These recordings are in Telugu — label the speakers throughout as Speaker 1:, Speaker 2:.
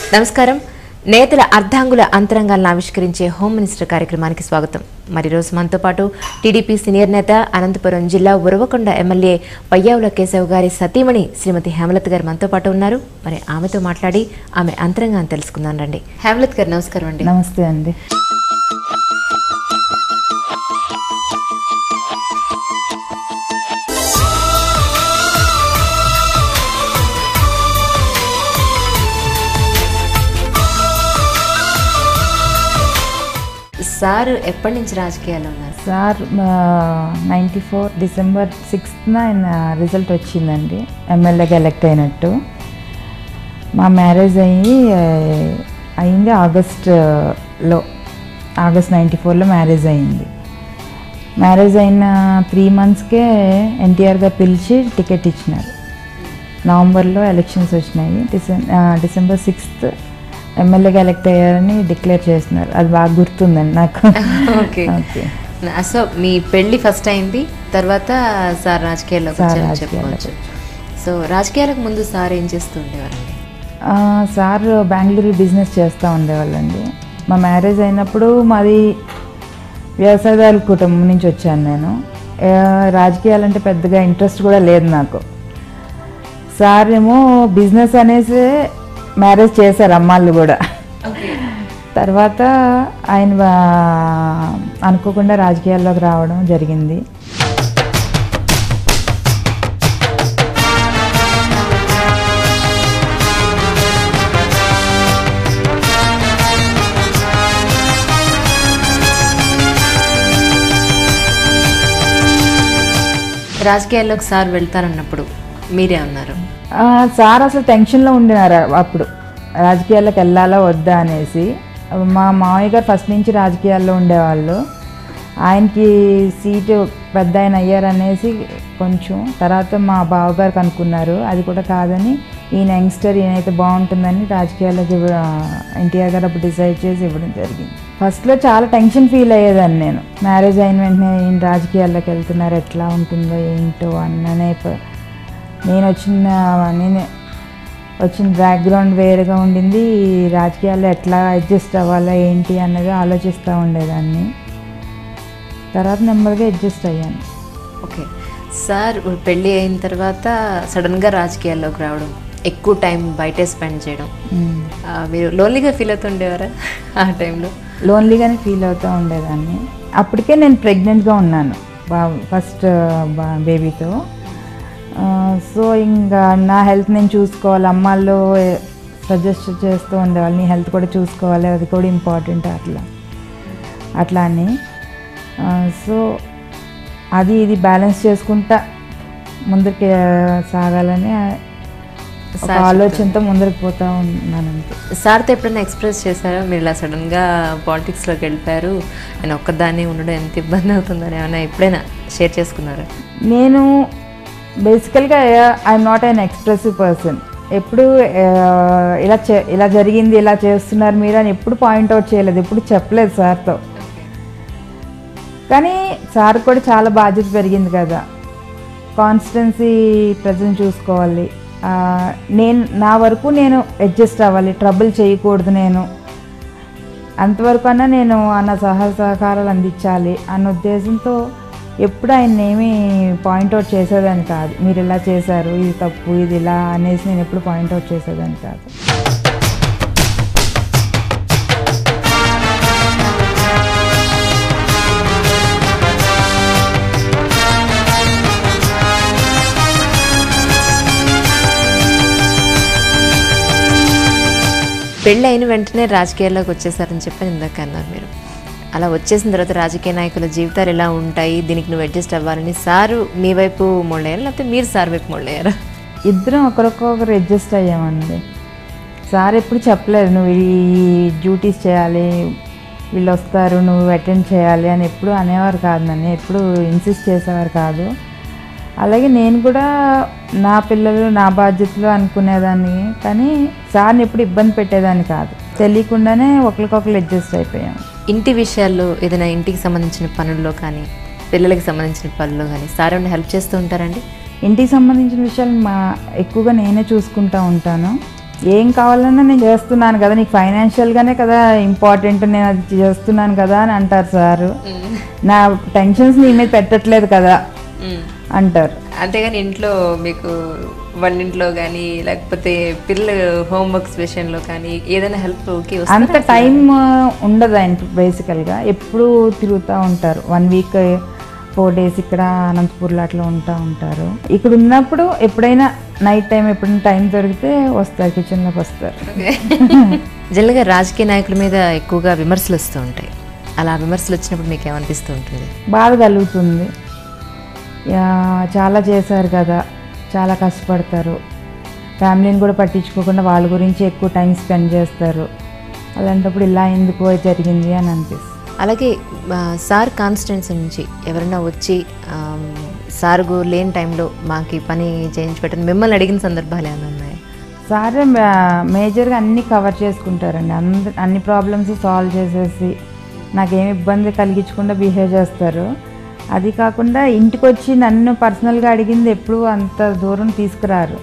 Speaker 1: నమస్కారం నేతల అర్ధాంగుల అంతరంగాలను ఆవిష్కరించే హోమ్ మినిస్టర్ కార్యక్రమానికి స్వాగతం మరి రోజు మనతో పాటు టీడీపీ సీనియర్ నేత అనంతపురం జిల్లా ఉరవకొండ ఎమ్మెల్యే పయ్యావుల కేశవ్ గారి సతీమణి శ్రీమతి హేమలత్ గారు మనతో పాటు ఉన్నారు మరి ఆమెతో మాట్లాడి ఆమె అంతరంగాన్ని తెలుసుకుందాం రండి హేమలత్ గారు నమస్కారం అండి
Speaker 2: నమస్తే అండి
Speaker 1: సార్ ఎప్పటి నుంచి రాజకీయాల్లో ఉన్నారు
Speaker 2: సార్ నైంటీ ఫోర్ డిసెంబర్ సిక్స్త్న ఆయన రిజల్ట్ వచ్చిందండి ఎమ్మెల్యేగా ఎలక్ట్ అయినట్టు మా మ్యారేజ్ అయ్యి ఆ, అయింది ఆగస్ట్లో ఆగస్ట్ నైంటీ ఫోర్లో మ్యారేజ్ అయింది మ్యారేజ్ అయిన త్రీ మంత్స్కే ఎన్టీఆర్ గారు పిలిచి టికెట్ ఇచ్చినారు నవంబర్లో ఎలక్షన్స్ వచ్చినాయి డిసెం ఆ, డిసెంబర్ సిక్స్త్ ఎమ్మెల్యేగా ఎలక్ట్ అయ్యారని డిక్లేర్ చేస్తున్నారు అది బాగా గుర్తుందండి నాకు
Speaker 1: ఓకే
Speaker 2: ఓకే
Speaker 1: సో మీ పెళ్లి ఫస్ట్ అయింది తర్వాత సార్ రాజకీయాల్లోకి
Speaker 2: సార్
Speaker 1: వచ్చారని
Speaker 2: రాజకీయాల్లోకి
Speaker 1: చెప్పుకోవచ్చు సో రాజకీయాలకు ముందు సార్ ఏం చేస్తూ ఉండేవారండి
Speaker 2: ఆ, సార్ బెంగళూరు బిజినెస్ చేస్తూ ఉండేవాళ్ళండి మా మ్యారేజ్ అయినప్పుడు మాది వ్యవసాయదారుల కుటుంబం నుంచి వచ్చాను నేను ఆ, రాజకీయాలంటే పెద్దగా ఇంట్రెస్ట్ కూడా లేదు నాకు సార్ ఏమో బిజినెస్ అనేసి మ్యారేజ్ చేశారు అమ్మాళ్ళు కూడా తర్వాత ఆయన వా- అనుకోకుండా రాజకీయాల్లోకి రావడం జరిగింది
Speaker 1: రాజకీయాల్లోకి సార్ వెళ్తారన్నప్పుడు మీరే ఉన్నారు
Speaker 2: ఆ, సార్ అసలు టెన్షన్లో ఉండినారు అప్పుడు రాజకీయాల్లోకి వెళ్ళాలా వద్దా అనేసి మా మామయ్య గారు ఫస్ట్ నుంచి రాజకీయాల్లో ఉండేవాళ్ళు ఆయనకి సీటు పెద్ద ఆయన అయ్యారనేసి కొంచెం తర్వాత మా బావగారికి అనుకున్నారు అది కూడా కాదని ఈయన యంగ్స్టర్ ఈయనైతే బాగుంటుందని రాజకీయాల్లోకి ఇవ్వ- ఎన్టీఆర్ గారు అప్పుడు డిసైడ్ చేసి ఇవ్వడం జరిగింది ఫస్ట్లో చాలా టెన్షన్ ఫీల్ అయ్యేదాన్ని నేను మ్యారేజ్ అయిన వెంటనే ఈయన రాజకీయాల్లోకి వెళ్తున్నారు ఎట్లా ఉంటుందో ఏంటో అన్ననే ప- నేను వచ్చిన నేను వచ్చిన బ్యాక్గ్రౌండ్ వేరుగా ఉండింది రాజకీయాల్లో ఎట్లా అడ్జస్ట్ అవ్వాలా ఏంటి అన్నది ఆలోచిస్తూ ఉండేదాన్ని తర్వాత నెమ్మదిగా అడ్జస్ట్ అయ్యాను
Speaker 1: ఓకే సార్ పెళ్ళి అయిన తర్వాత సడన్గా రాజకీయాల్లోకి రావడం ఎక్కువ టైం బయటే స్పెండ్ చేయడం
Speaker 2: మ్మ్.
Speaker 1: ఆ, మీరు లోన్లీగా ఫీల్ అవుతుండేవారా ఆ టైంలో
Speaker 2: లోన్లీగానే ఫీల్ అవుతూ ఉండేదాన్ని అప్పటికే నేను ప్రెగ్నెంట్గా ఉన్నాను బా ఫస్ట్ బా బేబీతో సో ఇంకా నా హెల్త్ నేను చూసుకోవాలి అమ్మాళ్ళు సజెస్ట్ చేస్తూ ఉండేవాళ్ళు నీ హెల్త్ కూడా చూసుకోవాలి అది కూడా ఇంపార్టెంట్ అట్లా అట్లా అని సో అది ఇది బ్యాలెన్స్ చేసుకుంటా ముందుకు సాగాలని ఒక ఆలోచనతో ముందరికి పోతా ఉన్నాను అంతే
Speaker 1: సార్తో ఎప్పుడైనా ఎక్స్ప్రెస్ చేశారా మీరు ఇలా సడన్గా పాలిటిక్స్లోకి వెళ్ళిపోయారు నేను ఒక్కదాన్ని ఉండడం ఎంత ఇబ్బంది అవుతుందని ఏమైనా ఎప్పుడైనా షేర్ చేసుకున్నారా
Speaker 2: నేను బేసికల్గా I'm not an expressive person ఎప్పుడు ఆ, ఇలా చే ఇలా జరిగింది ఇలా చేస్తున్నారు మీరు అని ఎప్పుడు పాయింట్అవుట్ చేయలేదు ఎప్పుడు చెప్పలేదు సార్తో కానీ సార్ కూడా చాలా బాధ్యత పెరిగింది కదా కాన్స్టెన్సీ ప్రజెంట్ చూసుకోవాలి ఆ, నేను నా వరకు నేను అడ్జస్ట్ అవ్వాలి ట్రబుల్ చేయకూడదు నేను అంతవరకు అన్నా నేను అన్న సహాయ సహకారాలు అందించాలి అన్న ఉద్దేశంతో ఎప్పుడు ఆయన ఏమీ పాయింట్అవుట్ చేసేదాన్ని కాదు మీరు ఇలా చేశారు ఇది తప్పు ఇది ఇలా అనేసి నేను ఎప్పుడు పాయింట్అవుట్ చేసేదాన్ని కాదు
Speaker 1: పెళ్ళి అయిన వెంటనే రాజకీయాల్లోకి వచ్చేసారని చెప్పి ఇందాక అన్నారు మీరు అలా వచ్చేసిన తర్వాత రాజకీయ నాయకుల జీవితాలు ఎలా ఉంటాయి దీనికి నువ్వు అడ్జస్ట్ అవ్వాలని సారు మీ వైపు మొళ్ళయ్యారా లేకపోతే మీరు సార్ వైపు మొళ్ళయ్యారా
Speaker 2: ఇద్దరం ఒకరికొకరు అడ్జస్ట్ అయ్యామండి సార్ ఎప్పుడు చెప్పలేదు నువ్వు ఈ డ్యూటీస్ చేయాలి వీళ్ళు వస్తారు నువ్వు అటెండ్ చేయాలి అని ఎప్పుడు అనేవారు కాదు నన్ను ఎప్పుడు ఇన్సిస్ట్ చేసేవారు కాదు అలాగే నేను కూడా నా పిల్లలు నా బాధ్యతలు అనుకునేదాన్ని కానీ సార్ని ఎప్పుడు ఇబ్బంది పెట్టేదాన్ని కాదు తెలియకుండానే ఒకరికొకరు అడ్జస్ట్ అయిపోయాం
Speaker 1: ఇంటి విషయాల్లో ఏదైనా ఇంటికి సంబంధించిన పనుల్లో కానీ పిల్లలకి సంబంధించిన పనుల్లో కానీ సార్ ఏమైనా హెల్ప్ చేస్తూ ఉంటారండి
Speaker 2: ఇంటికి సంబంధించిన విషయాలు మా ఎక్కువగా నేనే చూసుకుంటూ ఉంటాను ఏం కావాలన్నా నేను చేస్తున్నాను కదా నీకు ఫైనాన్షియల్గానే కదా ఇంపార్టెంట్ నేను అది చేస్తున్నాను కదా అని అంటారు సారు నా టెన్షన్స్ నీ మీద పెట్టట్లేదు కదా అంటారు
Speaker 1: అంతేగాని ఇంట్లో మీకు వంటింట్లో కానీ లేకపోతే పిల్లల హోంవర్క్స్ విషయంలో కానీ ఏదైనా హెల్ప్కి
Speaker 2: అంత టైం ఉండదు ఆయన బేసికల్గా ఎప్పుడు తిరుగుతూ ఉంటారు వన్ వీక్ ఫోర్ డేస్ ఇక్కడ అనంతపూర్లో అట్లా ఉంటా ఉంటారు ఇక్కడ ఉన్నప్పుడు ఎప్పుడైనా నైట్ టైం ఎప్పుడైనా టైం దొరికితే వస్తారు కిచెన్లోకి వస్తారు
Speaker 1: జనరల్గా రాజకీయ నాయకుల మీద ఎక్కువగా విమర్శలు వస్తూ ఉంటాయి అలా విమర్శలు వచ్చినప్పుడు మీకు ఏమనిపిస్తూ ఉంటుంది
Speaker 2: బాధ కలుగుతుంది యా, చాలా చేశారు కదా చాలా కష్టపడతారు ఫ్యామిలీని కూడా పట్టించుకోకుండా వాళ్ళ గురించి ఎక్కువ టైం స్పెండ్ చేస్తారు అలాంటప్పుడు ఇలా ఎందుకు జరిగింది అని అనిపిస్తుంది
Speaker 1: అలాగే ఆ, సార్ కాన్స్టిట్యున్సీ నుంచి ఎవరైనా వచ్చి ఆ, సార్ గు లేని టైంలో మాకు ఈ పని చేయించి పెట్టండి మిమ్మల్ని అడిగిన సందర్భాలు ఏమైనా ఉన్నాయా
Speaker 2: సారే మేజర్గా అన్నీ కవర్ చేసుకుంటారండి అంద అన్ని ప్రాబ్లమ్స్ సాల్వ్ చేసేసి నాకేం ఇబ్బంది కలిగించకుండా బిహేవ్ చేస్తారు అది కాకుండా ఇంటికి వచ్చి నన్ను పర్సనల్గా అడిగింది ఎప్పుడు అంత దూరం తీసుకురారు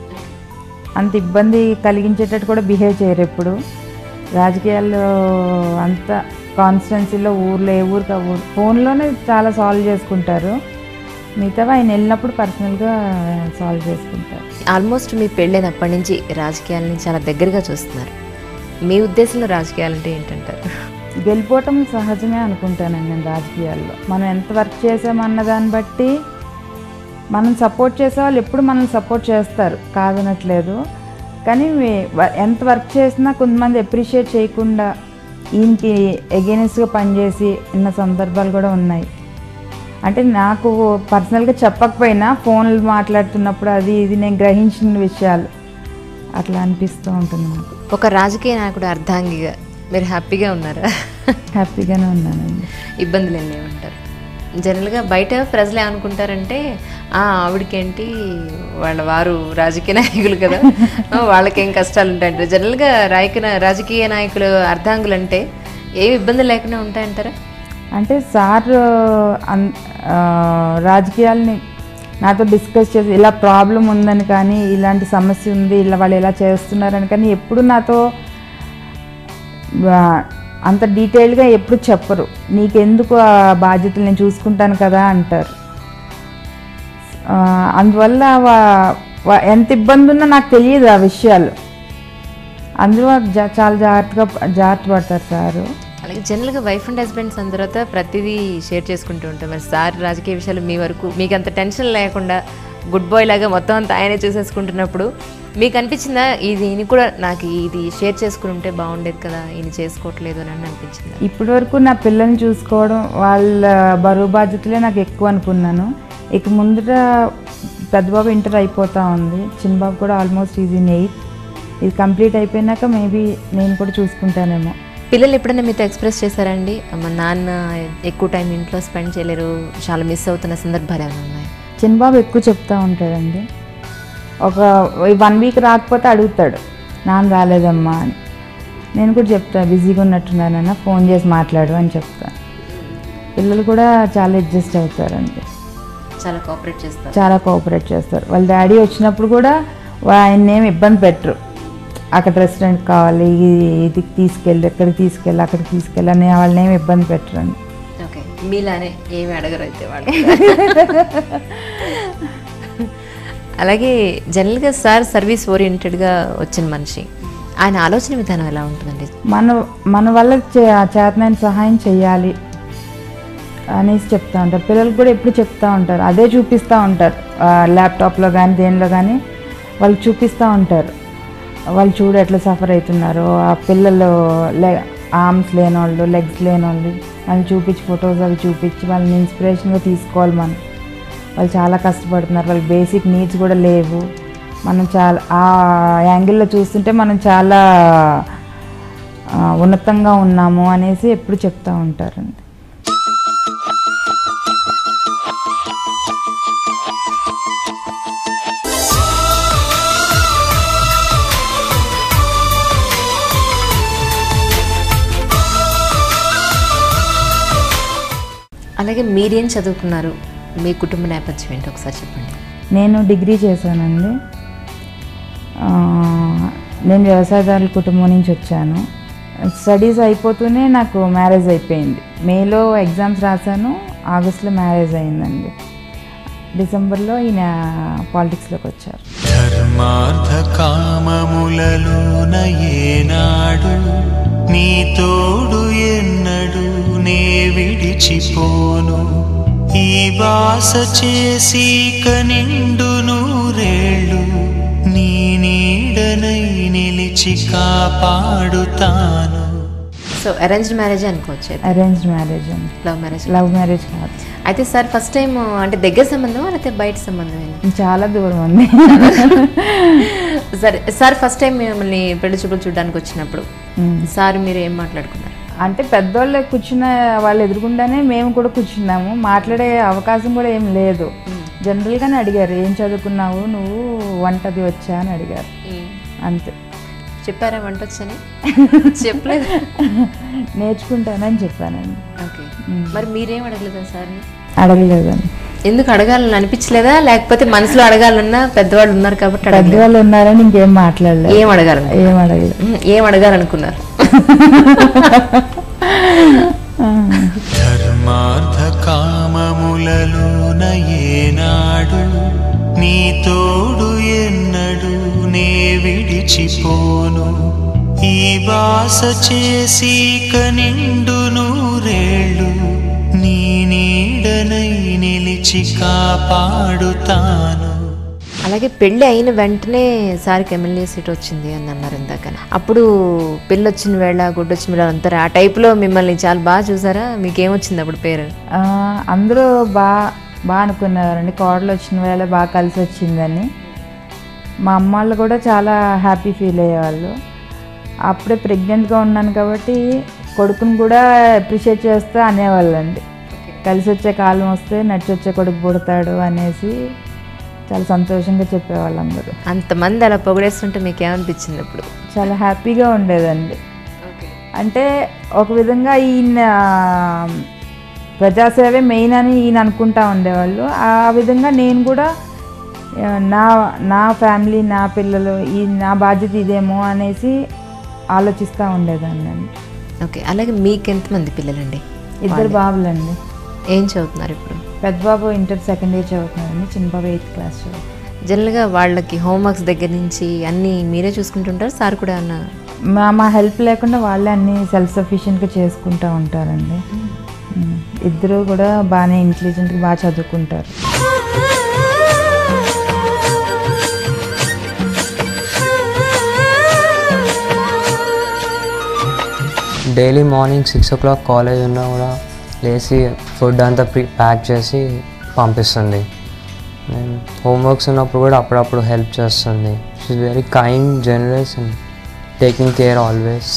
Speaker 2: అంత ఇబ్బంది కలిగించేటట్టు కూడా బిహేవ్ చేయరు ఎప్పుడు రాజకీయాల్లో అంత కాన్స్టిట్యున్సీలో ఊర్లో ఏ ఊరికి ఆ ఊరు ఫోన్లోనే చాలా సాల్వ్ చేసుకుంటారు మిగతావి ఆయన వెళ్ళినప్పుడు పర్సనల్గా సాల్వ్ చేసుకుంటారు
Speaker 1: ఆల్మోస్ట్ మీ పెళ్ళైనప్పటి నుంచి రాజకీయాలని చాలా దగ్గరగా చూస్తున్నారు మీ ఉద్దేశంలో రాజకీయాలు అంటే ఏంటంటారు
Speaker 2: గెలిపోవటం సహజమే అనుకుంటానండి నేను రాజకీయాల్లో మనం ఎంత వర్క్ చేసామన్న దాన్ని బట్టి మనం సపోర్ట్ చేసే వాళ్ళు ఎప్పుడు మనల్ని సపోర్ట్ చేస్తారు కాదనట్లేదు కానీ వే- వ- ఎంత వర్క్ చేసినా కొంతమంది అప్రిషియేట్ చేయకుండా ఈయనకి ఎగెనిస్ట్గా పనిచేసి ఉన్న సందర్భాలు కూడా ఉన్నాయి అంటే నాకు పర్సనల్గా చెప్పకపోయినా ఫోన్లు మాట్లాడుతున్నప్పుడు అది ఇది నేను గ్రహించిన విషయాలు అట్లా అనిపిస్తూ ఉంటుంది నాకు
Speaker 1: ఒక రాజకీయ నాయకుడు అర్ధాంగిగా మీరు హ్యాపీగా ఉన్నారా
Speaker 2: హ్యాపీగానే ఉన్నానండి
Speaker 1: ఇబ్బందులు ఏం లేవంటారు జనరల్గా బయట ప్రజలు ఏమనుకుంటారంటే "ఆ, ఆవిడకేంటి వాళ్ళ వారు రాజకీయ నాయకులు కదా ఆ, వాళ్ళకేం కష్టాలు ఉంటాయంటారు జనరల్గా రాయక రాజకీయ నాయకులు అర్ధాంగులు అంటే ఏమి ఇబ్బందులు లేకుండా ఉంటాయంటారా
Speaker 2: అంటే సార్ అన్- ఆ, రాజకీయాల్ని నాతో డిస్కస్ చేసి ఇలా ప్రాబ్లం ఉందని కానీ ఇలాంటి సమస్య ఉంది ఇలా వాళ్ళు ఎలా చేస్తున్నారని కానీ ఎప్పుడు నాతో ఆ, అంత డీటెయిల్గా ఎప్పుడు చెప్పరు నీకెందుకు ఆ బాధ్యతలు నేను చూసుకుంటాను కదా అంటారు ఆ, అందువల్ల వా- వా- ఎంత ఇబ్బంది ఉన్నా నాకు తెలియదు ఆ విషయాలు అందులో జా- చాలా జాగ్రత్తగా జాగ్రత్త పడతారు సారు
Speaker 1: అలాగే జనరల్గా వైఫ్ అండ్ హస్బెండ్స్ అందరి తర్వాత ప్రతిదీ షేర్ చేసుకుంటూ ఉంటాం మరి సార్ రాజకీయ విషయాలు మీ వరకు మీకు అంత టెన్షన్ లేకుండా గుడ్ బాయ్ లాగా మొత్తం అంతా ఆయనే చూసేసుకుంటున్నప్పుడు మీకు అనిపించిందా ఇది ఈయన కూడా నాకు ఇది షేర్ చేసుకుని ఉంటే బాగుండేది కదా ఈయన చేసుకోవట్లేదు అని అనిపించిందా
Speaker 2: ఇప్పటి వరకు నా పిల్లల్ని చూసుకోవడం వాళ్ళ బరువు బాధ్యతలే నాకు ఎక్కువ అనుకున్నాను ఇక ముందట పెద్దబాబు ఇంటర్ అయిపోతా ఉంది చిన్నబాబు కూడా ఆల్మోస్ట్ ఈజ్ ఇన్ ఎయిత్ ఇది కంప్లీట్ అయిపోయినాక మేబీ నేను కూడా చూసుకుంటానేమో
Speaker 1: పిల్లలు ఎప్పుడైనా మీతో ఎక్స్ప్రెస్ చేశారండి మా నాన్న ఎక్కువ టైం ఇంట్లో స్పెండ్ చేయలేరు చాలా మిస్ అవుతున్న సందర్భాలు ఏమైనా ఉన్నాయి
Speaker 2: చిన్నబాబు ఎక్కువ చెప్తా ఉంటాడండి ఒక వన్ వీక్ రాకపోతే అడుగుతాడు నాన్న రాలేదమ్మా అని నేను కూడా చెప్తా బిజీగా ఉన్నట్టున్నానన్న ఫోన్ చేసి మాట్లాడు అని చెప్తాను పిల్లలు కూడా చాలా అడ్జస్ట్ అవుతారండి
Speaker 1: చాలా కోఆపరేట్ చేస్తారు
Speaker 2: చాలా కోఆపరేట్ చేస్తారు వాళ్ళ డాడీ వచ్చినప్పుడు కూడా ఆయన ఏమి ఇబ్బంది పెట్టరు అక్కడ రెస్టారెంట్ కావాలి ఇది- ఇది తీసుకెళ్ళి ఎక్కడికి తీసుకెళ్ళి అక్కడికి తీసుకెళ్ళి అని వాళ్ళని ఏమి ఇబ్బంది పెట్టరండి
Speaker 1: ఓకే మీలానే ఏమి అడగరు అయితే వాళ్ళు అలాగే జనరల్గా సార్ సర్వీస్ ఓరియంటెడ్గా వచ్చిన మనిషి ఆయన ఆలోచన విధానం ఎలా ఉంటుందండి
Speaker 2: మన మన వల్ల చే- చేతనైన సహాయం చేయాలి అనేసి చెప్తా ఉంటారు పిల్లలకు కూడా ఎప్పుడు చెప్తా ఉంటారు అదే చూపిస్తూ ఉంటారు ఆ, ల్యాప్టాప్లో కానీ దేనిలో కానీ వాళ్ళు చూపిస్తూ ఉంటారు వాళ్ళు చూడు ఎట్లా సఫర్ అవుతున్నారో ఆ పిల్లలు లే ఆర్మ్స్ లేని వాళ్ళు లెగ్స్ లేని వాళ్ళు వాళ్ళని చూపించి ఫొటోస్ అవి చూపించి వాళ్ళని ఇన్స్పిరేషన్గా తీసుకోవాలి మనం వాళ్ళు చాలా కష్టపడుతున్నారు వాళ్ళకి బేసిక్ నీడ్స్ కూడా లేవు మనం చాలా ఆ యాంగిల్లో చూస్తుంటే మనం చాలా ఆ, ఉన్నతంగా ఉన్నాము అనేసి ఎప్పుడు చెప్తూ ఉంటారండి
Speaker 1: అలాగే మీరేం చదువుకున్నారు మీ కుటుంబ నేపథ్యం ఏంటో ఒకసారి చెప్పండి
Speaker 2: నేను డిగ్రీ చేశానండి ఆ, నేను వ్యవసాయదారుల కుటుంబం నుంచి వచ్చాను స్టడీస్ అయిపోతూనే నాకు మ్యారేజ్ అయిపోయింది మేలో ఎగ్జామ్స్ రాశాను ఆగస్ట్లో మ్యారేజ్ అయిందండి డిసెంబర్లో ఈయన పాలిటిక్స్లోకి వచ్చారు
Speaker 3: ధర్మార్థ కామములలోన ఏనాడు నీ తోడు ఎన్నడు నే విడిచిపోను ఈ బాస చేసి కనిండు నూరేళ్ళు నీ నీడనై నిలిచి కాపాడుతాను
Speaker 1: సో అరేంజ్డ్ మ్యారేజ్ అనుకోవచ్చు
Speaker 2: అరేంజ్డ్ మ్యారేజ్ అండి
Speaker 1: లవ్ మ్యారేజ్
Speaker 2: లవ్ మ్యారేజ్ కాదు
Speaker 1: అయితే సార్ ఫస్ట్ టైం అంటే దగ్గర సంబంధమా లేకపోతే బయట సంబంధమేనా
Speaker 2: చాలా దూరం ఉంది
Speaker 1: సరే సార్ ఫస్ట్ టైం మిమ్మల్ని పెళ్లి చూపులు చూడడానికి వచ్చినప్పుడు
Speaker 2: మ్మ్.
Speaker 1: సార్ మీరు ఏం మాట్లాడుకున్నారు
Speaker 2: అంటే పెద్దోళ్ళు కూర్చున్న వాళ్ళు ఎదురుకుండానే మేము కూడా కూర్చున్నాము మాట్లాడే అవకాశం కూడా ఏం లేదు జనరల్గానే అడిగారు ఏం చదువుకున్నావు నువ్వు వంటది వచ్చా అని అడిగారు అంతే
Speaker 1: చెప్పారా వంట వచ్చని చెప్పలేదు
Speaker 2: నేర్చుకుంటానని చెప్పానండి
Speaker 1: ఓకే మరి మీరేం అడగలేదా సార్ని
Speaker 2: అడగలేదండి
Speaker 1: ఎందుకు అడగాలని అనిపించలేదా లేకపోతే మనసులో అడగాలన్నా పెద్దవాళ్ళు ఉన్నారు కాబట్టి అడగలేదు
Speaker 2: పెద్దవాళ్ళు ఉన్నారని ఇంకేం మాట్లాడలేదు
Speaker 1: ఏం అడగాలను
Speaker 2: ఏం అడగలేదు
Speaker 1: ఏం అడగాలనుకున్నారు
Speaker 3: ధర్మార్థ కామములలోన ఏనాడు నీ తోడు ఎన్నడు నే విడిచిపోను ఈ బాస చేసి కనిండు నూరేళ్ళు నీ నీడనై నిలిచి కాపాడుతాను
Speaker 1: అలాగే పెళ్లి అయిన వెంటనే సార్కి ఎమ్మెల్యే సీట్ వచ్చింది అని అన్నారు ఇందాక అప్పుడు పెళ్ళి వచ్చిన వేళ గుడ్డు వచ్చిన వేళ అంటారు ఆ టైప్లో మిమ్మల్ని చాలా బాగా చూసారా మీకేమొచ్చింది అప్పుడు పేరు
Speaker 2: ఆ, అందరూ బాగా బాగా అనుకున్నారండి కోడలు వచ్చిన వేళ బాగా కలిసి వచ్చిందని మా అమ్మ వాళ్ళు కూడా చాలా హ్యాపీ ఫీల్ అయ్యేవాళ్ళు అప్పుడే ప్రెగ్నెంట్గా ఉన్నాను కాబట్టి కొడుకుని కూడా అప్రిషియేట్ చేస్తూ అనేవాళ్ళండి కలిసి వచ్చే కాలం వస్తే నడిచి వచ్చే కొడుకు పుడతాడు అనేసి చాలా సంతోషంగా చెప్పేవాళ్ళు అందరూ
Speaker 1: అంతమంది అలా పొగిడేస్తుంటే మీకు ఏమనిపించింది అప్పుడు
Speaker 2: చాలా హ్యాపీగా ఉండేదండి అంటే ఒక విధంగా ఈయన ప్రజాసేవే మెయిన్ అని ఈయన అనుకుంటా ఉండేవాళ్ళు ఆ విధంగా నేను కూడా ఆ, నా నా ఫ్యామిలీ నా పిల్లలు ఈ నా బాధ్యత ఇదేమో అనేసి ఆలోచిస్తూ ఉండేదాన్ని అండి
Speaker 1: ఓకే అలాగే మీకు ఎంతమంది పిల్లలండి
Speaker 2: ఇద్దరు బాబులండి
Speaker 1: ఏం చదువుతున్నారు ఇప్పుడు
Speaker 2: పెద్ద బాబు ఇంటర్ సెకండ్ ఇయర్ చదువుతున్నాడండి చిన్న బాబు ఎయిత్ క్లాస్ చదువుతున్నాడు
Speaker 1: జనరల్గా వాళ్ళకి హోంవర్క్స్ దగ్గర నుంచి అన్నీ మీరే చూసుకుంటుంటారు సార్ కూడా అన్న
Speaker 2: మా మా హెల్ప్ లేకుండా వాళ్ళే అన్ని సెల్ఫ్ సఫిషియెంట్గా చేసుకుంటూ ఉంటారండి ఉమ్. ఇద్దరు కూడా బాగానే ఇంటెలిజెంట్గా బాగా చదువుకుంటారు
Speaker 4: daily morning six o'clock college ఉన్నా కూడా లేచి ఫుడ్ అంతా ప్రీ ప్యాక్ చేసి పంపిస్తుంది నేను హోంవర్క్స్ ఉన్నప్పుడు కూడా అప్పుడప్పుడు హెల్ప్ చేస్తుంది she's very kind generous and taking care always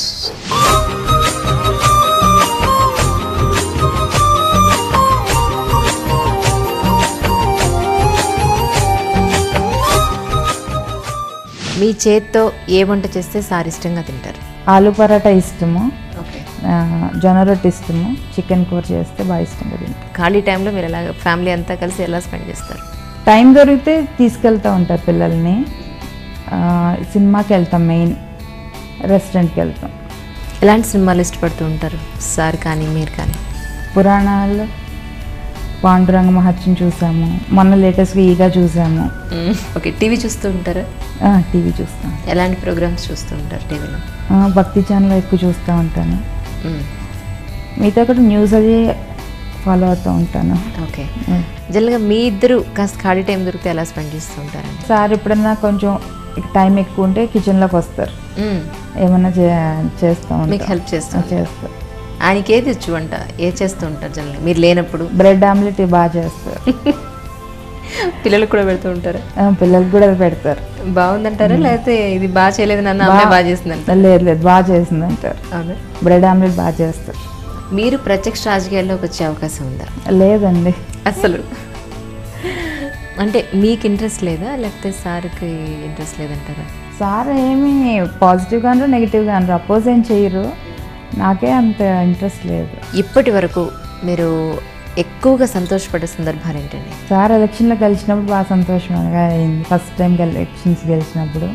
Speaker 1: మీ చేత్తో ఏ వంట చేస్తే సార్ ఇష్టంగా తింటారు
Speaker 2: ఆలు పరాటా ఇష్టము
Speaker 1: ఓకే
Speaker 2: ఆ, జొన్న రొట్టె ఇష్టము చికెన్ కూర చేస్తే బాగా ఇష్టంగా తింటారు
Speaker 1: ఖాళీ టైంలో మీరు ఎలా ఫ్యామిలీ అంతా కలిసి ఎలా స్పెండ్ చేస్తారు
Speaker 2: టైం దొరికితే తీసుకెళ్తూ ఉంటారు పిల్లల్ని ఆ, సినిమాకి వెళ్తాం మెయిన్ రెస్టారెంట్కి వెళ్తాం
Speaker 1: ఎలాంటి సినిమాలు ఇష్టపడుతూ ఉంటారు సార్ కానీ మీరు కానీ
Speaker 2: పురాణాలు పాండురంగ మహత్యం చూసాము మొన్న లేటెస్ట్గా ఈగా చూసాము
Speaker 1: ఓకే టీవీ చూస్తూ ఉంటారా
Speaker 2: టీవీ చూస్తాం
Speaker 1: ఎలాంటి ప్రోగ్రామ్స్ చూస్తూ ఉంటారు టీవీలో
Speaker 2: ఆ, భక్తి ఛానల్ ఎక్కువ చూస్తూ ఉంటాను మిగతా కూడా న్యూస్ అది ఫాలో అవుతూ ఉంటాను
Speaker 1: ఓకే జనరల్గా మీ ఇద్దరు కాస్త ఖాళీ టైం దొరికితే ఎలా స్పెండ్ చేస్తూ ఉంటారండి
Speaker 2: సార్ ఎప్పుడన్నా కొంచెం టైం ఎక్కువ ఉంటే కిచెన్లోకి వస్తారు
Speaker 1: మ్మ్.
Speaker 2: ఏమన్నా చే చేస్తూ
Speaker 1: మీకు
Speaker 2: ఉంటారు
Speaker 1: హెల్ప్ చేస్తూ
Speaker 2: ఆ, చేస్తారు
Speaker 1: ఆయనకి ఏది వచ్చు వంట ఏ చేస్తూ ఉంటారు జనరల్గా మీరు లేనప్పుడు
Speaker 2: బ్రెడ్ ఆమ్లెట్ బాగా చేస్తారు
Speaker 1: పిల్లలకు కూడా పెడుతూ ఉంటారా
Speaker 2: ఆ, పిల్లలకి కూడా పెడతారు
Speaker 1: బాగుందంటారా లేకపోతే ఇది బాగా చేయలేదు నాన్న అమ్మాయి బాగా చేసిందంట
Speaker 2: లేదు లేదు బాగా చేసింది అంటారు
Speaker 1: అవునా
Speaker 2: బ్రెడ్ ఆమ్లెట్ బాగా చేస్తారు
Speaker 1: మీరు ప్రత్యక్ష రాజకీయాల్లోకి వచ్చే అవకాశం ఉందా
Speaker 2: లేదండి
Speaker 1: అసలు అంటే మీకు ఇంట్రెస్ట్ లేదా లేకపోతే సార్కి ఇంట్రెస్ట్ లేదంటారా
Speaker 2: సార్ ఏమి పాజిటివ్గా అనరు నెగిటివ్గా అనరు అపోజ్ ఏం చేయరు నాకే అంత ఇంట్రెస్ట్ లేదు
Speaker 1: ఇప్పటి వరకు మీరు ఎక్కువగా సంతోషపడే సందర్భాలు ఏంటండి
Speaker 2: సార్ ఎలక్షన్లో గెలిచినప్పుడు బాగా సంతోషంగా అయింది ఫస్ట్ టైం ఎలక్షన్స్ గెలిచినప్పుడు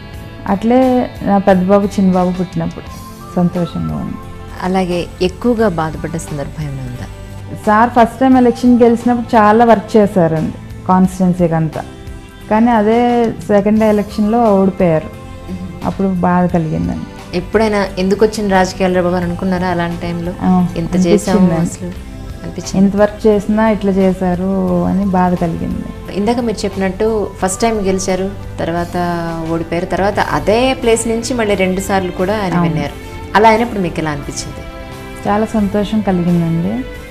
Speaker 2: అట్లే నా పెద్ద బాబు చిన్న బాబు పుట్టినప్పుడు సంతోషంగా ఉంది
Speaker 1: అలాగే ఎక్కువగా బాధపడ్డ సందర్భం ఏమైనా ఉందా
Speaker 2: సార్ ఫస్ట్ టైం ఎలక్షన్ గెలిచినప్పుడు చాలా వర్క్ చేశారండి కాన్స్టిట్యున్సీకి అంతా కానీ అదే సెకండ్ ఎలక్షన్లో ఓడిపోయారు అప్పుడు బాధ కలిగిందండి
Speaker 1: ఎప్పుడైనా ఎందుకు వచ్చిన రాజకీయాలు బాబు అని అనుకున్నారా అలాంటి టైంలో
Speaker 2: ఆ,
Speaker 1: ఎంత చేసాము
Speaker 2: అనిపించిందండి.
Speaker 1: అసలు అనిపించింది
Speaker 2: ఇంత వర్క్ చేసినా ఇట్లా చేశారు అని బాధ కలిగింది
Speaker 1: ఇందాక మీరు చెప్పినట్టు ఫస్ట్ టైం గెలిచారు తర్వాత ఓడిపోయారు తర్వాత అదే ప్లేస్ నుంచి మళ్ళీ రెండు సార్లు కూడా ఆయన విన్నారు అలా అయినప్పుడు మీకు ఎలా అనిపించింది
Speaker 2: చాలా సంతోషం కలిగిందండి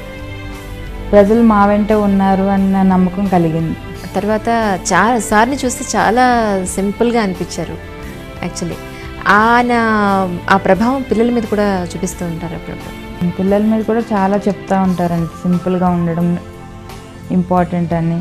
Speaker 2: ప్రజలు మా వెంట ఉన్నారు అన్న నమ్మకం కలిగింది
Speaker 1: తర్వాత చాలా సార్ని చూస్తే చాలా సింపుల్గా అనిపించారు యాక్చువల్లీ ఆయన ఆ ప్రభావం పిల్లల మీద కూడా చూపిస్తూ ఉంటారు అప్పుడప్పుడు
Speaker 2: పిల్లల మీద కూడా చాలా చెప్తా ఉంటారండి సింపుల్గా ఉండడం ఇంపార్టెంట్ అని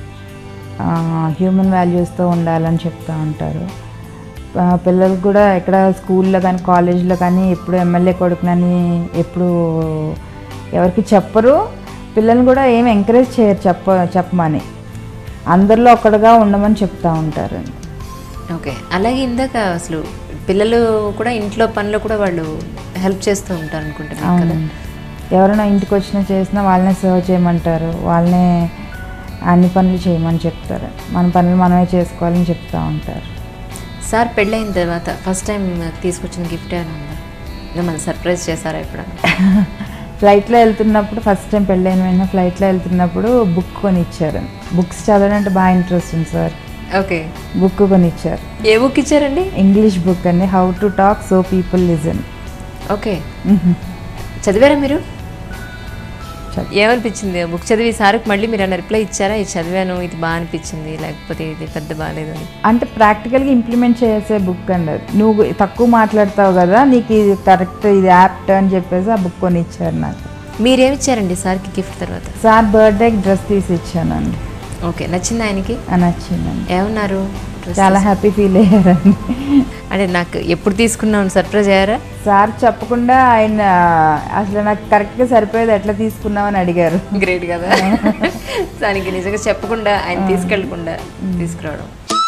Speaker 2: హ్యూమన్ వాల్యూస్తో ఉండాలని చెప్తూ ఉంటారు ఆ, పిల్లలకు కూడా ఎక్కడ స్కూల్లో కానీ కాలేజ్లో కానీ ఎప్పుడు ఎమ్మెల్యే కొడుకునని ఎప్పుడు ఎవరికి చెప్పరు పిల్లల్ని కూడా ఏం ఎంకరేజ్ చేయరు చెప్ప చెప్పమని అందరిలో ఒక్కడుగా ఉండమని చెప్తా ఉంటారండి
Speaker 1: ఓకే అలాగే ఇందాక అసలు పిల్లలు కూడా ఇంట్లో పనిలో కూడా వాళ్ళు హెల్ప్ చేస్తూ ఉంటారు అనుకుంటున్నాను కదా
Speaker 2: అవునండి ఎవరైనా ఇంటికి వచ్చినా చేసినా వాళ్ళనే సర్వ్ చేయమంటారు వాళ్ళనే అన్ని పనులు చేయమని చెప్తారు మన పనులు మనమే చేసుకోవాలని చెప్తా ఉంటారు
Speaker 1: సార్ పెళ్ళైన తర్వాత ఫస్ట్ టైం తీసుకొచ్చిన గిఫ్ట్ ఏమైనా ఉందా మిమ్మల్ని సర్ప్రైజ్ చేశారా ఎప్పుడన్నా
Speaker 2: ఫ్లైట్లో వెళ్తున్నప్పుడు ఫస్ట్ టైం పెళ్ళైన వెంటనే ఫ్లైట్లో వెళ్తున్నప్పుడు బుక్ కొని ఇచ్చారు బుక్స్ చదవడం అంటే బాగా ఇంట్రెస్ట్ ఉంది సార్
Speaker 1: ఓకే
Speaker 2: బుక్ కొని ఇచ్చారు
Speaker 1: ఏ బుక్ ఇచ్చారండి
Speaker 2: ఇంగ్లీష్ బుక్ అండి how to talk so people listen
Speaker 1: okay చదివారా మీరు
Speaker 2: చదివా.
Speaker 1: ఏమనిపించింది బుక్ చదివి సార్కి మళ్ళీ మీరు ఏమైనా రిప్లై ఇచ్చారా ఇది చదివాను ఇది బాగా అనిపించింది లేకపోతే ఇది పెద్ద బాగాలేదు అని
Speaker 2: అంటే ప్రాక్టికల్గా ఇంప్లిమెంట్ చేసే బుక్ అండి అది నువ్వు తక్కువ మాట్లాడతావు కదా నీకు ఇది కరెక్ట్ ఇది యాప్ట్ అని చెప్పేసి ఆ బుక్ కొని ఇచ్చారు నాకు
Speaker 1: మీరేమిచ్చారండి సార్కి గిఫ్ట్ తర్వాత
Speaker 2: సార్ బర్త్డేకి డ్రెస్ తీసి ఇచ్చానండి
Speaker 1: ఓకే నచ్చింది ఆయనకి
Speaker 2: అని నచ్చిందండి
Speaker 1: ఏమన్నారు Dress
Speaker 2: చాలా హ్యాపీ ఫీల్ అయ్యారండి
Speaker 1: అంటే నాకు ఎప్పుడు తీసుకున్నాను సర్ప్రైజ్ అయ్యారా
Speaker 2: సార్ చెప్పకుండా ఆయన అసలు నాకు కరెక్ట్గా సరిపోయేది ఎట్లా తీసుకున్నామని అడిగారు
Speaker 1: గ్రేట్ కదా దానికి నిజంగా చెప్పకుండా ఆయన తీసుకెళ్లకుండా తీసుకురావడం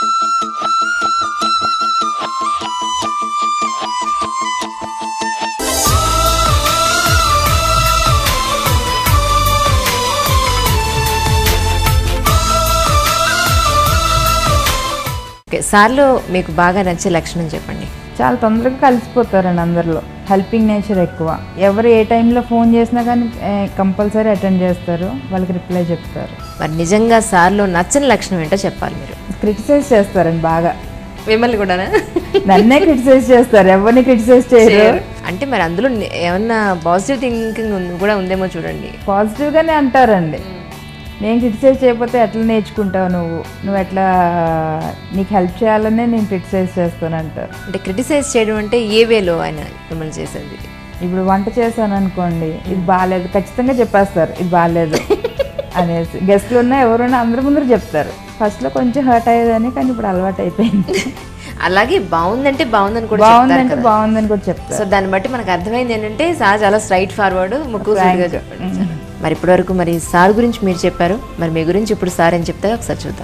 Speaker 1: ఓకే సార్లో మీకు బాగా నచ్చే లక్షణం చెప్పండి
Speaker 2: చాలా తొందరగా కలిసిపోతారండి అందరిలో హెల్పింగ్ నేచర్ ఎక్కువ ఎవరు ఏ టైంలో ఫోన్ చేసినా కానీ కంపల్సరీ అటెండ్ చేస్తారు వాళ్ళకి రిప్లై చెప్తారు
Speaker 1: మరి నిజంగా సార్లో నచ్చని లక్షణం ఏంటో చెప్పాలి మీరు
Speaker 2: క్రిటిసైజ్ చేస్తారండి బాగా
Speaker 1: మిమ్మల్ని కూడానా
Speaker 2: నన్నే క్రిటిసైజ్ చేస్తారు ఎవరిని క్రిటిసైజ్ చేయరు
Speaker 1: అంటే మరి అందులో ని- ఏమన్నా పాజిటివ్ థింకింగ్ ఉంది- కూడా ఉందేమో చూడండి
Speaker 2: పాజిటివ్గానే అంటారండి నేను క్రిటిసైజ్ చేయకపోతే ఎట్లా నేర్చుకుంటావు నువ్వు నువ్వు ఎట్లా నీకు హెల్ప్ చేయాలనే నేను క్రిటిసైజ్ చేస్తాను అంటారు
Speaker 1: అంటే క్రిటిసైజ్ చేయడం అంటే ఏ వేలో ఆయన మిమ్మల్ని చేసేది
Speaker 2: ఇప్పుడు వంట చేశాను అనుకోండి ఇది బాగాలేదు ఖచ్చితంగా చెప్పేస్తారు ఇది బాగాలేదు అనేసి గెస్ట్లు ఉన్నా ఎవరున్నా అందరి ముందర చెప్తారు ఫస్ట్లో కొంచెం హర్ట్ అయ్యేదని కానీ ఇప్పుడు అలవాటు అయిపోయింది
Speaker 1: అలాగే బాగుందంటే బాగుందని కూడా చెప్తారు
Speaker 2: బాగుందంటే
Speaker 1: కదా
Speaker 2: బాగుందని కూడా చెప్తారు
Speaker 1: సో దాన్ని బట్టి మనకు అర్థమైంది ఏంటంటే సార్ చాలా స్ట్రైట్ ఫార్వర్డ్ ముక్కు సూటిగా చెప్పాడు మరి ఇప్పటివరకు మరి సార్ గురించి మీరు చెప్పారు మరి మీ గురించి ఇప్పుడు సార్ ఏం చెప్తారో ఒకసారి చూద్దాం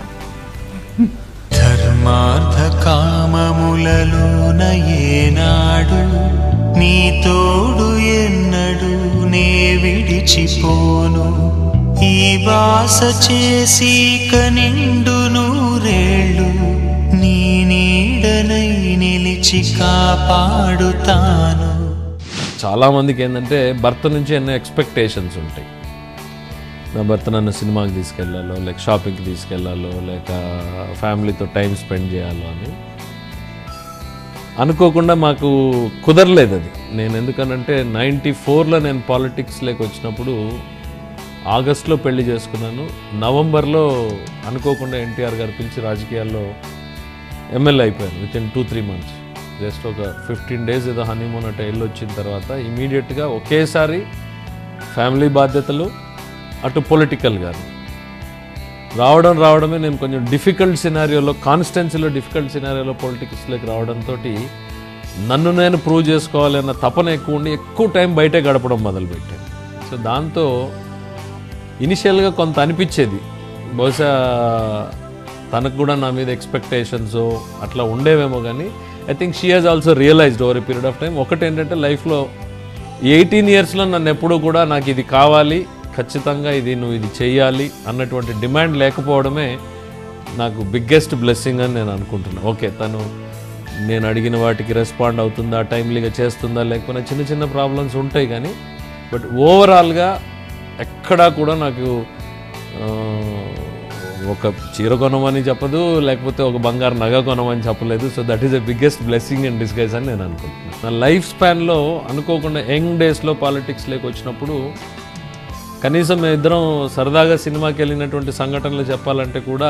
Speaker 3: ధర్మార్థ కామములలోన ఏనాడు నీ తోడు ఎన్నడు నే విడిచిపోను ఈ వాస చేసి కనిండు నూరేళ్ళు నీ నీడనై నిలిచి కాపాడుతాను
Speaker 5: చాలామందికి ఏంటంటే భర్త నుంచి ఎన్నో ఎక్స్పెక్టేషన్స్ ఉంటాయి నా భర్త నన్ను సినిమాకి తీసుకెళ్ళాలో లేక షాపింగ్కి తీసుకెళ్ళాలో లేక ఫ్యామిలీతో టైం స్పెండ్ చేయాలో అని అనుకోకుండా మాకు కుదరలేదు అది నేను ఎందుకనంటే నైంటీ ఫోర్లో నేను పాలిటిక్స్లోకి వచ్చినప్పుడు ఆగస్ట్లో పెళ్లి చేసుకున్నాను నవంబర్లో అనుకోకుండా ఎన్టీఆర్ గారు పిలిచి రాజకీయాల్లో ఎమ్మెల్యే అయిపోయాను with in two three months just ఒక ఫిఫ్టీన్ డేస్ ఏదో హనీమూన్ అట్లా వెళ్ళి వచ్చిన తర్వాత ఇమీడియట్గా ఒకేసారి ఫ్యామిలీ బాధ్యతలు అటు పొలిటికల్గా రావడం రావడమే నేను కొంచెం డిఫికల్ట్ సినారియోలో కాన్స్టెన్సీలో డిఫికల్ట్ సినారియోలో పొలిటిక్స్లోకి రావడంతో నన్ను నేను ప్రూవ్ చేసుకోవాలి అన్న తపన ఎక్కువ ఉండి ఎక్కువ టైం బయటే గడపడం మొదలుపెట్టాను సో దాంతో ఇనిషియల్గా కొంత అనిపించేది బహుశా తనకు కూడా నా మీద ఎక్స్పెక్టేషన్స్ అట్లా ఉండేవేమో కానీ I think she has also realised over a period of time ఒకటి ఏంటంటే లైఫ్లో ఎయిటీన్ ఇయర్స్లో నన్ను ఎప్పుడూ కూడా నాకు ఇది కావాలి ఖచ్చితంగా ఇది నువ్వు ఇది చేయాలి అన్నటువంటి డిమాండ్ లేకపోవడమే నాకు బిగ్గెస్ట్ బ్లెస్సింగ్ అని నేను అనుకుంటున్నాను ఓకే తను నేను అడిగిన వాటికి రెస్పాండ్ అవుతుందా టైమ్లీగా చేస్తుందా లేకపోతే చిన్న చిన్న ప్రాబ్లమ్స్ ఉంటాయి కానీ బట్ ఓవరాల్గా ఎక్కడా కూడా నాకు ఆ, ఒక చీర కొనమని చెప్పదు లేకపోతే ఒక బంగారు నగ కొనమని చెప్పలేదు so that is the biggest blessing and disguise అని నేను అనుకుంటున్నాను నా లైఫ్ స్పాన్లో అనుకోకుండా యంగ్ డేస్లో పాలిటిక్స్లోకి వచ్చినప్పుడు కనీసం మేము ఇద్దరం సరదాగా సినిమాకి వెళ్ళినటువంటి సంఘటనలు చెప్పాలంటే కూడా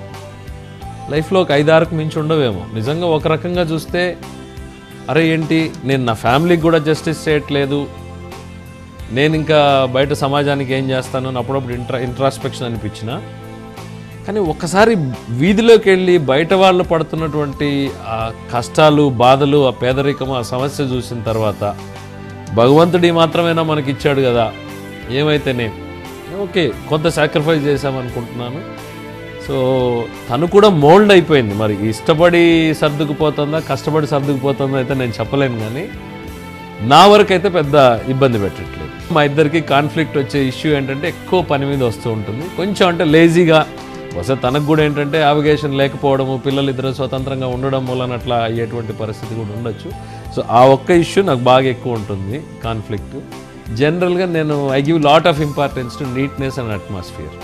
Speaker 5: లైఫ్లో ఒక ఐదారుకు మించి ఉండవేమో నిజంగా ఒక రకంగా చూస్తే అరే ఏంటి నేను నా ఫ్యామిలీకి కూడా జస్టిస్ చేయట్లేదు నేను ఇంకా బయట సమాజానికి ఏం చేస్తాను అని అప్పుడప్పుడు ఇంట్రా ఇంట్రాస్పెక్షన్ అనిపించిన కానీ ఒక్కసారి వీధిలోకి వెళ్ళి బయట వాళ్ళు పడుతున్నటువంటి ఆ కష్టాలు బాధలు ఆ పేదరికం ఆ సమస్య చూసిన తర్వాత భగవంతుడి మాత్రమేనా మనకి ఇచ్చాడు కదా ఏమైతేనే ఓకే కొంత సాక్రిఫైస్ చేశామనుకుంటున్నాను సో తను కూడా మోల్డ్ అయిపోయింది మరి ఇష్టపడి సర్దుకుపోతుందా కష్టపడి సర్దుకుపోతుందా అయితే నేను చెప్పలేను కానీ నా వరకు అయితే పెద్ద ఇబ్బంది పెట్టట్లేదు మా ఇద్దరికి కాన్ఫ్లిక్ట్ వచ్చే ఇష్యూ ఏంటంటే ఎక్కువ పని మీద వస్తూ ఉంటుంది కొంచెం అంటే లేజీగా వస్తే తనకు కూడా ఏంటంటే అవగేషన్ లేకపోవడము పిల్లలు ఇద్దరు స్వతంత్రంగా ఉండడం వలన అట్లా అయ్యేటువంటి పరిస్థితి కూడా ఉండొచ్చు సో ఆ ఒక్క ఇష్యూ నాకు బాగా ఎక్కువ ఉంటుంది కాన్ఫ్లిక్ట్ జనరల్గా నేను I give lot of importance to neatness and atmosphere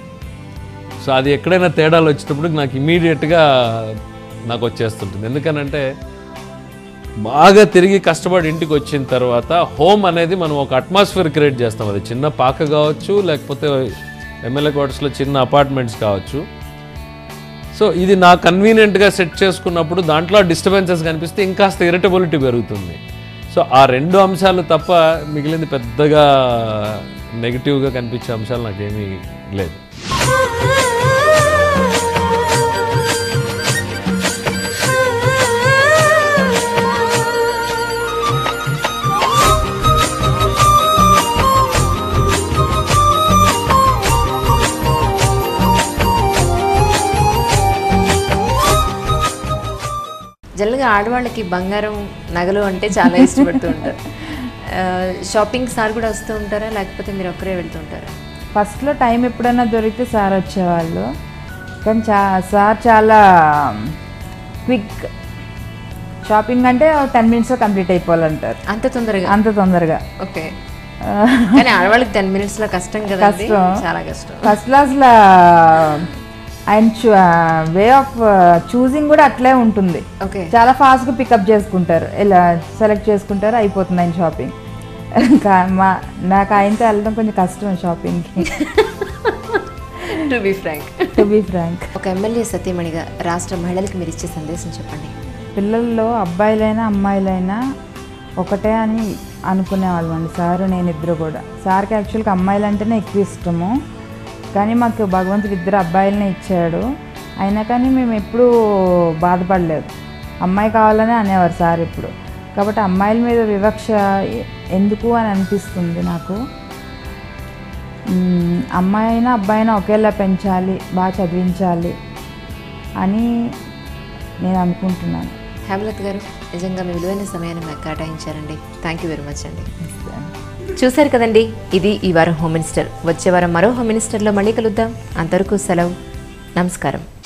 Speaker 5: so అది ఎక్కడైనా తేడాలు వచ్చేటప్పుడు నాకు ఇమీడియట్గా నాకు వచ్చేస్తుంటుంది ఎందుకనంటే బాగా తిరిగి కష్టపడి ఇంటికి వచ్చిన తర్వాత హోమ్ అనేది మనం ఒక అట్మాస్ఫియర్ క్రియేట్ చేస్తాం అది చిన్న పాక కావచ్చు లేకపోతే ఎమ్మెల్యే క్వార్టర్స్లో చిన్న అపార్ట్మెంట్స్ కావచ్చు సో ఇది నా కన్వీనియంట్గా సెట్ చేసుకున్నప్పుడు దాంట్లో డిస్టర్బెన్సెస్ కనిపిస్తే ఇంకాస్త ఇరిటబిలిటీ పెరుగుతుంది సో ఆ రెండు అంశాలు తప్ప మిగిలింది పెద్దగా నెగిటివ్గా కనిపించే అంశాలు నాకేమీ లేదు
Speaker 1: జనరల్గా ఆడవాళ్ళకి బంగారం నగలు అంటే చాలా ఇష్టపడుతూ ఉంటారు ఆ, షాపింగ్ సార్ కూడా వస్తూ ఉంటారా లేకపోతే మీరు ఒక్కరే వెళ్తూ ఉంటారా
Speaker 2: ఫస్ట్లో టైం ఎప్పుడైనా దొరికితే సార్ వచ్చేవాళ్ళు కానీ చా సార్ చాలా క్విక్ షాపింగ్ అంటే టెన్ మినిట్స్లో కంప్లీట్ అయిపోవాలంటారు
Speaker 1: అంత తొందరగా
Speaker 2: అంత తొందరగా
Speaker 1: ఓకే కానీ ఆడవాళ్ళకి టెన్ మినిట్స్ లో కష్టం కదా
Speaker 2: కష్టం.
Speaker 1: చాలా కష్టం
Speaker 2: ఫస్ట్ క్లాస్లో ఆయన వే ఆఫ్ చూసింగ్ కూడా అట్లే ఉంటుంది
Speaker 1: ఓకే
Speaker 2: చాలా ఫాస్ట్గా పికప్ చేసుకుంటారు ఇలా సెలెక్ట్ చేసుకుంటారు అయిపోతుంది ఆయన షాపింగ్ మా నాకు ఆయనతో వెళ్ళడం కొంచెం కష్టం షాపింగ్కి
Speaker 1: to be frank
Speaker 2: to be frank
Speaker 1: ఒక ఎమ్మెల్యే సతీమణిగా రాష్ట్ర మహిళలకు మీరు ఇచ్చే సందేశం చెప్పండి
Speaker 2: పిల్లల్లో అబ్బాయిలైనా అమ్మాయిలైనా ఒకటే అని అనుకునేవాళ్ళం అండి సారు నేను ఇద్దరు కూడా సార్కి యాక్చువల్గా అమ్మాయిలు అంటేనే ఎక్కువ ఇష్టము కానీ మాకు భగవంతుడు ఇద్దరు అబ్బాయిలనే ఇచ్చాడు అయినా కానీ మేము ఎప్పుడూ బాధపడలేదు అమ్మాయి కావాలనే అనేవారు సార్ ఇప్పుడు కాబట్టి అమ్మాయిల మీద వివక్ష ఎ- ఎందుకు అని అనిపిస్తుంది నాకు మ్మ్, అమ్మాయి అయినా అబ్బాయి అయినా ఒకేలా పెంచాలి బాగా చదివించాలి అని నేను అనుకుంటున్నాను
Speaker 1: హేమలత్ గారు నిజంగా మీ విలువైన సమయాన్ని మాకు కేటాయించారండి థ్యాంక్ యూ వెరీ మచ్ అండి చూశారు కదండి ఇది ఈ వారం హోమ్ మినిస్టర్ వచ్చే వారం మరో హోమ్ మినిస్టర్లో మళ్ళీ కలుద్దాం అంతవరకు సెలవు నమస్కారం